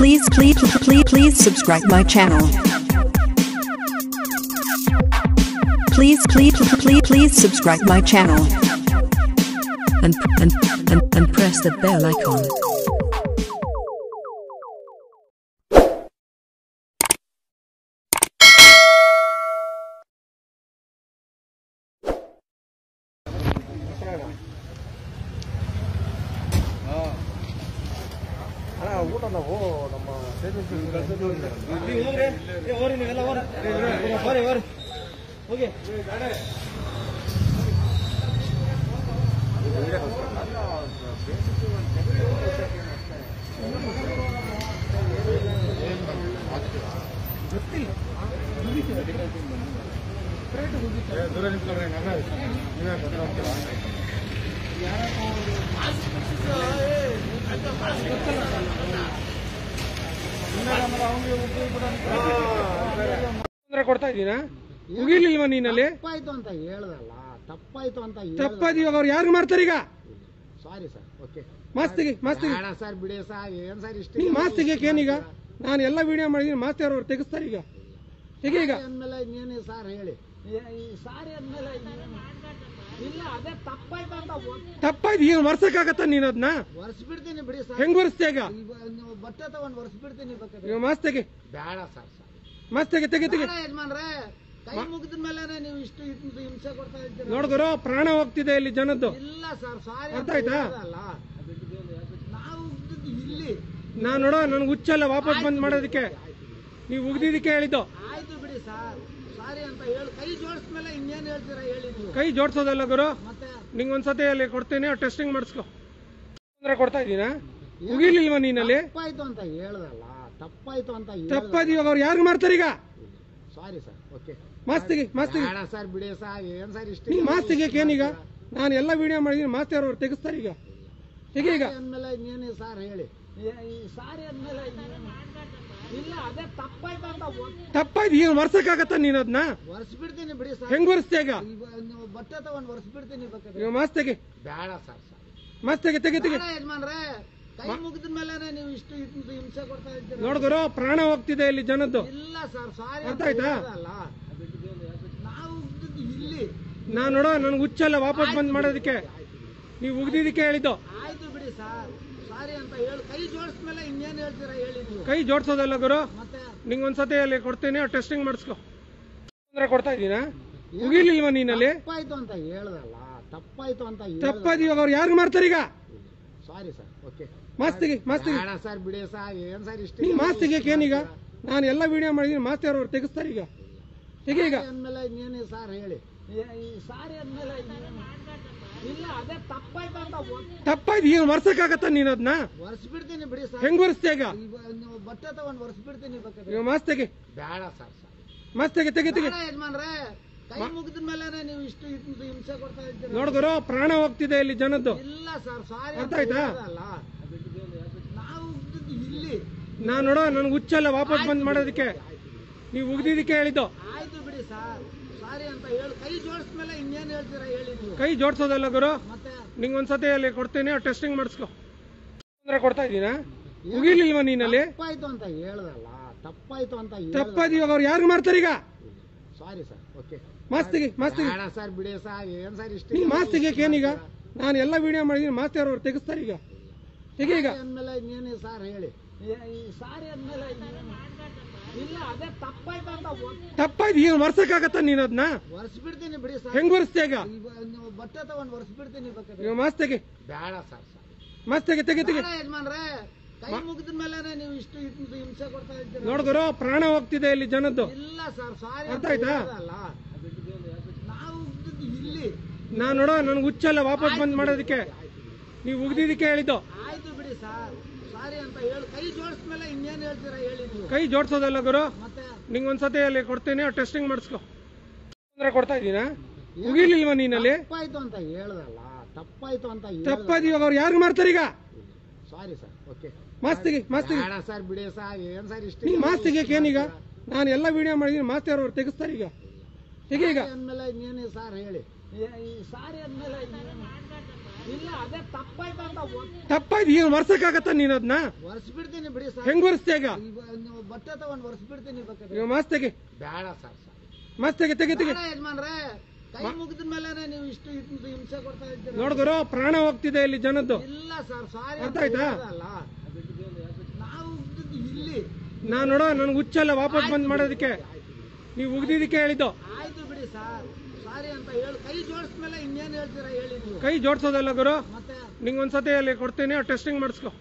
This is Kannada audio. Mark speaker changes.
Speaker 1: Please, please, please, please subscribe my channel. Please, please, please, please subscribe my channel. And, and, and, and press the bell icon.
Speaker 2: ಅಣ್ಣ ಊಟ ನಾವು ನಮ್ಮ
Speaker 3: ನೀವು ಹೋಗ್ರಿ ಏ ಹೋರಿ ನೀವೆಲ್ಲ ಹೋರಿ ಹೋರಿ ಹೋರಿ ಹೋಗಿ
Speaker 2: ತೊಂದರೆ ಕೊಡ್ತಾ ಇದ್ದೀನಾ ಮುಗಿಲಿಲ್ವಾ ನೀನಲ್ಲಿ
Speaker 4: ತಪ್ಪಾಯ್ತು ಅಂತ ಹೇಳ್ದಲ್ಲ ತಪ್ಪಾಯ್ತು ಅಂತ
Speaker 2: ತಪ್ಪಾದ ಇವಾಗ ಅವ್ರು ಯಾರು ಮಾಡ್ತಾರೆ ಈಗ
Speaker 4: ಸಾರಿ ಸರ್ ಓಕೆ
Speaker 2: ಮಾಸ್ತಿಗೆ ಮಾಸ್ತಿಗೆ
Speaker 4: ಬೇಡ ಸರ್ ಬಿಡಿ ಸರ್ ಏನ್ ಸರ್ ಇಷ್ಟ
Speaker 2: ನೀ ಮಾಸ್ತಿಗೆ ಏನೀಗ ನಾನು ಎಲ್ಲ ವಿಡಿಯೋ ಮಾಡಿದ್ದೀನಿ ಮಾಸ್ತಿ ಅವ್ರು ತೆಗಿಸ್ತಾರೆ ಈಗ ಹೇಗೆ ಈಗ
Speaker 4: ಅಂದ್ಮೇಲೆ ಇನ್ನೇನು ಸರ್ ಹೇಳಿ ಏ- ಈ ಸಾರಿ ಅಂದ್ಮೇಲೆ ಇನ್ನೇನು? ಇಲ್ಲ ಅದೇ ತಪ್ಪಾಯ್ತು ಅಂತ
Speaker 2: ತಪ್ಪಾಯ್ತು ಈಗ ವರ್ಸಕ್ಕಾಗತ್ತ ನೀನು ಅದನ್ನ
Speaker 4: ಒರೆಸ್ಬಿಡ್ತೀನಿ ಬಿಡಿ ಸರ್
Speaker 2: ಹೆಂಗ್ ವರ್ಸ್ತೆ ಈಗ
Speaker 4: ಇವ- ನೀವು ಬಟ್ಟೆ ತಗೊಂಡು ಒರೆಸ್ಬಿಡ್ತೀನಿ ಬೇಕಾದ್ರೆ
Speaker 2: ಈಗ ಮಾಸ್ತಿಗೆ
Speaker 4: ಬೇಡ ಸರ್ ಸರ್
Speaker 2: ಮಾಸ್ತಿಗೆ ತೆಗೆ ತೆಗೆ
Speaker 4: ಬೇಡ ಯಜಮಾನ್ರೆ ಕೈ ಮುಗಿದ ಮೇಲೆ ನೀವು ಇಷ್ಟು ಇಷ್ಟು ಹಿಂಸೆ ಕೊಡ್ತಾ ಇದ್ದೀರಾ
Speaker 2: ನೋಡಿದ್ರು ಪ್ರಾಣ ಹೋಗ್ತಿದೆ ಇಲ್ಲಿ ಜನದ್ದು
Speaker 4: ಇಲ್ಲ ಸರ್ ಸಾರಿ
Speaker 2: ಅರ್ಥ ಆಯ್ತಾ?
Speaker 4: ಅಲ್ಲ ನಾವು ಉಗ್ದಿದ್ದು ಇಲ್ಲಿ
Speaker 2: ನಾನು ನೋಡೋ ನನ್ಗೆ ಹುಚ್ಚಲ್ಲ ವಾಪಸ್ ಬಂದ್ ಮಾಡೋದಕ್ಕೆ ನೀವು ಉಗ್ದಿದ್ದಕ್ಕೆ ಹೇಳಿದ್ದು
Speaker 4: ಆಯ್ತು ಬಿಡಿ ಸರ್ ಸಾರಿ ಅಂತ ಹೇಳಿ ಕೈ ಜೋಡಿಸ್ಮೇಲೆ ಇನ್ನೇನು ಹೇಳ್ತೀರಾ ಹೇಳಿ ನೀವು
Speaker 2: ಕೈ ಜೋಡ್ಸೋದಲ್ಲ ಗುರು
Speaker 4: ಮತ್ತೆ
Speaker 2: ನಿಂಗೆ ಒಂದ್ಸತಿ ಅಲ್ಲಿ ಕೊಡ್ತೇನೆ ಟೆಸ್ಟಿಂಗ್ ಮಾಡಿಸ್ಕೊ ತೊಂದರೆ ಕೊಡ್ತಾ ಇದ್ದೀನಾ ಮುಗಿಲಿಲ್ವಾ ನೀನಲ್ಲಿ
Speaker 4: ತಪ್ಪಾಯ್ತು ಅಂತ ಹೇಳ್ದಲ್ಲ ತಪ್ಪಾಯ್ತು ಅಂತ
Speaker 2: ತಪ್ಪಾದ ಇವಾಗ ಅವ್ರು ಯಾರು ಮಾಡ್ತಾರೆ ಈಗ
Speaker 4: ಸಾರಿ ಸರ್ ಓಕೆ
Speaker 2: ಮಾಸ್ತಿಗೆ ಮಾಸ್ತಿಗೆ
Speaker 4: ಬೇಡ ಸರ್ ಬಿಡಿ ಸರ್ ಏನ್ ಸರ್ ಇಷ್ಟ
Speaker 2: ನೀ ಮಾಸ್ತಿಗೆ ಏನೀಗ ನಾನು ಎಲ್ಲ ವಿಡಿಯೋ ಮಾಡಿದ್ದೀನಿ ಮಾಸ್ತಿ ಅವ್ರು ತೆಗಿಸ್ತಾರೆ ಈಗ ಹೇಗೆ ಈಗ
Speaker 4: ಅಂದ್ಮೇಲೆ ಇನ್ನೇನು ಸರ್ ಹೇಳಿ ಏ- ಈ ಸಾರಿ ಅಂದ್ಮೇಲೆ ಇನ್ನೇನು? ಇಲ್ಲ ಅದೇ ತಪ್ಪಾಯ್ತು ಅಂತ
Speaker 2: ತಪ್ಪಾಯ್ತು ಈಗ ವರ್ಸಕ್ಕಾಗತ್ತ ನೀನು ಅದನ್ನ
Speaker 4: ಒರೆಸ್ಬಿಡ್ತೀನಿ ಬಿಡಿ ಸರ್
Speaker 2: ಹೆಂಗ್ ವರ್ಸ್ತೆ ಈಗ
Speaker 4: ಇವ- ನೀವು ಬಟ್ಟೆ ತಗೊಂಡು ಒರೆಸ್ಬಿಡ್ತೀನಿ ಬೇಕಾದ್ರೆ
Speaker 2: ಈಗ ಮಾಸ್ತಿಗೆ
Speaker 4: ಬೇಡ ಸರ್ ಸರ್
Speaker 2: ಮಾಸ್ತಿಗೆ ತೆಗೆ ತೆಗೆ
Speaker 4: ಬೇಡ ಯಜಮಾನ್ರೆ ಕೈ ಮುಗಿದ ಮೇಲೆ ನೀವು ಇಷ್ಟು ಇಷ್ಟು ಹಿಂಸೆ ಕೊಡ್ತಾ ಇದ್ದೀರಾ
Speaker 2: ನೋಡಿದ್ರು ಪ್ರಾಣ ಹೋಗ್ತಿದೆ ಇಲ್ಲಿ ಜನದ್ದು
Speaker 4: ಇಲ್ಲ ಸರ್ ಸಾರಿ
Speaker 2: ಅರ್ಥ ಆಯ್ತಾ?
Speaker 4: ಅಲ್ಲ ನಾವು ಉಗ್ದಿದ್ದು ಇಲ್ಲಿ
Speaker 2: ನಾನು ನೋಡೋ ನನ್ಗೆ ಹುಚ್ಚಲ್ಲ ವಾಪಸ್ ಬಂದ್ ಮಾಡೋದಕ್ಕೆ ನೀವು ಉಗ್ದಿದ್ದಕ್ಕೆ ಹೇಳಿದ್ದು
Speaker 4: ಆಯ್ತು ಬಿಡಿ ಸರ್ ಸಾರಿ ಅಂತ ಹೇಳಿ ಕೈ ಜೋಡಿಸ್ಮೇಲೆ ಇನ್ನೇನು ಹೇಳ್ತೀರಾ ಹೇಳಿ ನೀವು
Speaker 2: ಕೈ ಜೋಡ್ಸೋದಲ್ಲ ಗುರು
Speaker 4: ಮತ್ತೆ
Speaker 2: ನಿಂಗೆ ಒಂದ್ಸತಿ ಅಲ್ಲಿ ಕೊಡ್ತೇನೆ ಟೆಸ್ಟಿಂಗ್ ಮಾಡಿಸ್ಕೊ ತೊಂದರೆ ಕೊಡ್ತಾ ಇದ್ದೀನಾ ಮುಗಿಲಿಲ್ವಾ ನೀನಲ್ಲಿ
Speaker 4: ತಪ್ಪಾಯ್ತು ಅಂತ ಹೇಳ್ದಲ್ಲ ತಪ್ಪಾಯ್ತು ಅಂತ
Speaker 2: ತಪ್ಪಾದ ಇವಾಗ ಅವ್ರು ಯಾರು ಮಾಡ್ತಾರೆ ಈಗ
Speaker 4: ಸಾರಿ ಸರ್ ಓಕೆ
Speaker 2: ಮಾಸ್ತಿಗೆ ಮಾಸ್ತಿಗೆ
Speaker 4: ಬೇಡ ಸರ್ ಬಿಡಿ ಸರ್ ಏನ್ ಸರ್ ಇಷ್ಟ
Speaker 2: ನೀ ಮಾಸ್ತಿಗೆ ಏನೀಗ ನಾನು ಎಲ್ಲ ವಿಡಿಯೋ ಮಾಡಿದ್ದೀನಿ ಮಾಸ್ತಿ ಅವ್ರು ತೆಗಿಸ್ತಾರೆ ಈಗ ಹೇಗೆ ಈಗ
Speaker 4: ಅಂದ್ಮೇಲೆ ಇನ್ನೇನು ಸರ್ ಹೇಳಿ ಏ- ಈ ಸಾರಿ ಅಂದ್ಮೇಲೆ ಇನ್ನೇನು? ಇಲ್ಲ ಅದೇ ತಪ್ಪಾಯ್ತು ಅಂತ
Speaker 2: ತಪ್ಪಾಯ್ತು ಈಗ ವರ್ಸಕ್ಕಾಗತ್ತ ನೀನು ಅದನ್ನ
Speaker 4: ಒರೆಸ್ಬಿಡ್ತೀನಿ ಬಿಡಿ ಸರ್
Speaker 2: ಹೆಂಗ್ ವರ್ಸ್ತೆ ಈಗ
Speaker 4: ಇವ- ನೀವು ಬಟ್ಟೆ ತಗೊಂಡು ಒರೆಸ್ಬಿಡ್ತೀನಿ ಬೇಕಾದ್ರೆ
Speaker 2: ಈಗ ಮಾಸ್ತಿಗೆ
Speaker 4: ಬೇಡ ಸರ್ ಸರ್
Speaker 2: ಮಾಸ್ತಿಗೆ ತೆಗೆ ತೆಗೆ
Speaker 4: ಬೇಡ ಯಜಮಾನ್ರೆ ಕೈ ಮುಗಿದ ಮೇಲೆ ನೀವು ಇಷ್ಟು ಇಷ್ಟು ಹಿಂಸೆ ಕೊಡ್ತಾ ಇದ್ದೀರಾ
Speaker 2: ನೋಡಿದ್ರು ಪ್ರಾಣ ಹೋಗ್ತಿದೆ ಇಲ್ಲಿ ಜನದ್ದು
Speaker 4: ಇಲ್ಲ ಸರ್ ಸಾರಿ
Speaker 2: ಅರ್ಥ ಆಯ್ತಾ?
Speaker 4: ಅಲ್ಲ ನಾವು ಉಗ್ದಿದ್ದು ಇಲ್ಲಿ
Speaker 2: ನಾನು ನೋಡೋ ನನ್ಗೆ ಹುಚ್ಚಲ್ಲ ವಾಪಸ್ ಬಂದ್ ಮಾಡೋದಕ್ಕೆ ನೀವು ಉಗ್ದಿದ್ದಕ್ಕೆ ಹೇಳಿದ್ದು
Speaker 4: ಆಯ್ತು ಬಿಡಿ ಸರ್ ಸಾರಿ ಅಂತ ಹೇಳಿ ಕೈ ಜೋಡಿಸ್ಮೇಲೆ ಇನ್ನೇನು ಹೇಳ್ತೀರಾ ಹೇಳಿ ನೀವು
Speaker 2: ಕೈ ಜೋಡ್ಸೋದಲ್ಲ ಗುರು
Speaker 4: ಮತ್ತೆ
Speaker 2: ನಿಂಗೆ ಒಂದ್ಸತಿ ಅಲ್ಲಿ ಕೊಡ್ತೇನೆ ಟೆಸ್ಟಿಂಗ್ ಮಾಡಿಸ್ಕೊ ತೊಂದರೆ ಕೊಡ್ತಾ ಇದ್ದೀನಾ ಮುಗಿಲಿಲ್ವಾ ನೀನಲ್ಲಿ
Speaker 4: ತಪ್ಪಾಯ್ತು ಅಂತ ಹೇಳ್ದಲ್ಲ ತಪ್ಪಾಯ್ತು ಅಂತ
Speaker 2: ತಪ್ಪಾದ ಇವಾಗ ಅವ್ರು ಯಾರು ಮಾಡ್ತಾರೆ ಈಗ
Speaker 4: ಸಾರಿ ಸರ್ ಓಕೆ
Speaker 2: ಮಾಸ್ತಿಗೆ ಮಾಸ್ತಿಗೆ
Speaker 4: ಬೇಡ ಸರ್ ಬಿಡಿ ಸರ್ ಏನ್ ಸರ್ ಇಷ್ಟ
Speaker 2: ನೀ ಮಾಸ್ತಿಗೆ ಏನೀಗ ನಾನು ಎಲ್ಲ ವಿಡಿಯೋ ಮಾಡಿದ್ದೀನಿ ಮಾಸ್ತಿ ಅವ್ರು ತೆಗಿಸ್ತಾರೆ ಈಗ ಹೇಗೆ ಈಗ
Speaker 4: ಅಂದ್ಮೇಲೆ ಇನ್ನೇನು ಸರ್ ಹೇಳಿ ಏ- ಈ ಸಾರಿ ಅಂದ್ಮೇಲೆ ಇನ್ನೇನು? ಇಲ್ಲ ಅದೇ ತಪ್ಪಾಯ್ತು ಅಂತ
Speaker 2: ತಪ್ಪಾಯ್ತು ಈಗ ವರ್ಸಕ್ಕಾಗತ್ತ ನೀನು ಅದನ್ನ
Speaker 4: ಒರೆಸ್ಬಿಡ್ತೀನಿ ಬಿಡಿ ಸರ್
Speaker 2: ಹೆಂಗ್ ವರ್ಸ್ತೆ ಈಗ
Speaker 4: ಇವ- ನೀವು ಬಟ್ಟೆ ತಗೊಂಡು ಒರೆಸ್ಬಿಡ್ತೀನಿ ಬೇಕಾದ್ರೆ
Speaker 2: ಈಗ ಮಾಸ್ತಿಗೆ
Speaker 4: ಬೇಡ ಸರ್ ಸರ್
Speaker 2: ಮಾಸ್ತಿಗೆ ತೆಗೆ ತೆಗೆ
Speaker 4: ಬೇಡ ಯಜಮಾನ್ರೆ ಕೈ ಮುಗಿದ ಮೇಲೆ ನೀವು ಇಷ್ಟು ಇಷ್ಟು ಹಿಂಸೆ ಕೊಡ್ತಾ ಇದ್ದೀರಾ
Speaker 2: ನೋಡಿದ್ರು ಪ್ರಾಣ ಹೋಗ್ತಿದೆ ಇಲ್ಲಿ ಜನದ್ದು
Speaker 4: ಇಲ್ಲ ಸರ್ ಸಾರಿ
Speaker 2: ಅರ್ಥ ಆಯ್ತಾ?
Speaker 4: ಅಲ್ಲ ನಾವು ಉಗ್ದಿದ್ದು ಇಲ್ಲಿ
Speaker 2: ನಾನು ನೋಡೋ ನನ್ಗೆ ಹುಚ್ಚಲ್ಲ ವಾಪಸ್ ಬಂದ್ ಮಾಡೋದಕ್ಕೆ ನೀವು ಉಗ್ದಿದ್ದಕ್ಕೆ ಹೇಳಿದ್ದು
Speaker 4: ಆಯ್ತು ಬಿಡಿ ಸರ್ ಸಾರಿ ಅಂತ ಹೇಳಿ ಕೈ ಜೋಡಿಸ್ಮೇಲೆ ಇನ್ನೇನು ಹೇಳ್ತೀರಾ ಹೇಳಿ ನೀವು
Speaker 2: ಕೈ ಜೋಡ್ಸೋದಲ್ಲ ಗುರು
Speaker 4: ಮತ್ತೆ
Speaker 2: ನಿಂಗೆ ಒಂದ್ಸತಿ ಅಲ್ಲಿ ಕೊಡ್ತೇನೆ ಟೆಸ್ಟಿಂಗ್ ಮಾಡಿಸ್ಕೊ ತೊಂದರೆ ಕೊಡ್ತಾ ಇದ್ದೀನಾ ಮುಗಿಲಿಲ್ವಾ ನೀನಲ್ಲಿ
Speaker 4: ತಪ್ಪಾಯ್ತು ಅಂತ ಹೇಳ್ದಲ್ಲ ತಪ್ಪಾಯ್ತು ಅಂತ
Speaker 2: ತಪ್ಪಾದ ಇವಾಗ ಅವ್ರು ಯಾರು ಮಾಡ್ತಾರೆ ಈಗ
Speaker 4: ಸಾರಿ ಸರ್ ಓಕೆ
Speaker 2: ಮಾಸ್ತಿಗೆ ಮಾಸ್ತಿಗೆ
Speaker 4: ಬೇಡ ಸರ್ ಬಿಡಿ ಸರ್ ಏನ್ ಸರ್ ಇಷ್ಟ
Speaker 2: ನೀ ಮಾಸ್ತಿಗೆ ಏನೀಗ ನಾನು ಎಲ್ಲ ವಿಡಿಯೋ ಮಾಡಿದ್ದೀನಿ ಮಾಸ್ತಿ ಅವ್ರು ತೆಗಿಸ್ತಾರೆ ಈಗ ಹೇಗೆ ಈಗ
Speaker 4: ಅಂದ್ಮೇಲೆ ಇನ್ನೇನು ಸರ್ ಹೇಳಿ ಏ- ಈ ಸಾರಿ ಅಂದ್ಮೇಲೆ ಇನ್ನೇನು? ಇಲ್ಲ ಅದೇ ತಪ್ಪಾಯ್ತು ಅಂತ
Speaker 2: ತಪ್ಪಾಯ್ತು ಈಗ ವರ್ಸಕ್ಕಾಗತ್ತ ನೀನ್ ಅದನ್ನ
Speaker 4: ಒರೆಸ್ಬಿಡ್ತೀನಿ ಬಿಡಿ ಸರ್
Speaker 2: ಹೆಂಗ್ ವರ್ಸ್ತೆ ಈಗ
Speaker 4: ಇವ- ನೀವು ಬಟ್ಟೆ ತಗೊಂಡು ಒರೆಸ್ಬಿಡ್ತೀನಿ ಬೇಕಾದ್ರೆ
Speaker 2: ಈಗ ಮಾಸ್ ತೆಗಿ
Speaker 4: ಬೇಡ ಸರ್ ಸರ್
Speaker 2: ಮಾಸ್ ತೆಗಿ ತೆಗಿ ತೆಗಿ
Speaker 4: ಬೇಡ ಯಜಮಾನ್ರೆ ಕೈ ಮುಗಿದ ಮೇಲೆ ನೀವು ಇಷ್ಟು ಇಷ್ಟು ಹಿಂಸೆ ಕೊಡ್ತಾ ಇದ್ದೀರಾ
Speaker 2: ನೋಡಿದ್ರು ಪ್ರಾಣ ಹೋಗ್ತಿದೆ ಇಲ್ಲಿ ಜನದ್ದು
Speaker 4: ಇಲ್ಲ ಸರ್ ಸಾರಿ
Speaker 2: ಅರ್ಥ ಆಯ್ತಾ?
Speaker 4: ಅಲ್ಲ ನಾವು ಉಗ್ದಿದ್ದು ಇಲ್ಲಿ
Speaker 2: ನಾನ್ ನೋಡೋ ನನ್ಗೆ ಹುಚ್ಚಲ್ಲ ವಾಪಸ್ ಬಂದ್ ಮಾಡೋದಕ್ಕೆ ನೀವು ಉಗ್ದಿದ್ದಕ್ಕೆ ಹೇಳಿದ್ದು
Speaker 4: ಆಯ್ತು ಬಿಡಿ ಸರ್ ಸಾರಿ ಅಂತ ಹೇಳಿ ಕೈ ಜೋಡಿಸ್ಮೇಲೆ ಇನ್ನೇನು ಹೇಳ್ತೀರಾ ಹೇಳಿ ನೀವು
Speaker 2: ಕೈ ಜೋಡ್ಸೋದಲ್ಲ ಗುರು
Speaker 4: ಮತ್ತೆ
Speaker 2: ನಿಂಗೆ ಒಂದ್ಸತಿ ಅಲ್ಲಿ ಕೊಡ್ತೀನಿ ಟೆಸ್ಟಿಂಗ್ ಮಾಡಿಸ್ಕೊ